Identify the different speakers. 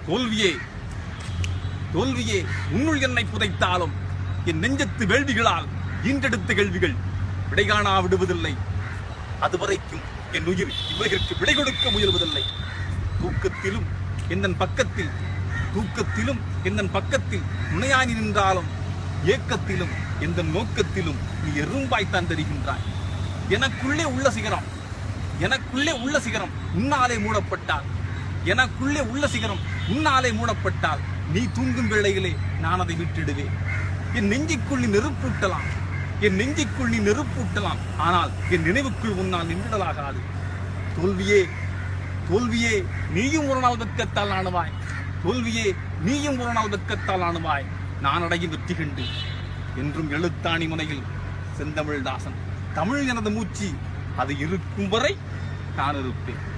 Speaker 1: தோல்வியே தோல்வியே உன்னுள் என்னை புதைத்தாலும் என் நெஞ்சத்து வேள்விகளால் ஈன்றெடுத்த கேள்விகள் விடை காணா விடுவதில்லை அதுவரைக்கும் என் உயிர் இவைகளுக்கு விடை கொடுக்க முயல்வதில்லை தூக்கத்திலும் எந்தன் பக்கத்தில் தூக்கத்திலும் எந்தன் பக்கத்தில் துணையாய் நின்றாலும் ஏக்கத்திலும் எந்த நோக்கத்திலும் நீ எறும்பாய்த்தான் தெரிகின்றாய் எனக்குள்ளே உள்ள சிகரம் எனக்குள்ளே உள்ள சிகரம் உன்னாலே மூடப்பட்டால் எனக்குள்ளே உள்ள சிகரம் உன்னாலே மூடப்பட்டால் நீ தூங்கும் வேளையிலே நான் அதை விட்டுடுவேன் என் நெஞ்சிக்குள் நீ நெருப்பூட்டலாம் என் நெஞ்சிக்குள் நீ நெருப்பூட்டலாம் ஆனால் என் நினைவுக்குள் உன்னால் நின்றுடலாகாது தோல்வியே தோல்வியே நீயும் ஒரு நாள் வெட்கத்தால் ஆணுவாய் தோல்வியே நீயும் ஒரு நாள் வெட்கத்தால் ஆணுவாய் நான் அடையும் வெற்றி கண்டு என்றும் எழுத்தாணி முனையில் செந்தமிழ்தாசன் தமிழ் எனது மூச்சு அது இருக்கும் வரை நான் இருப்பேன்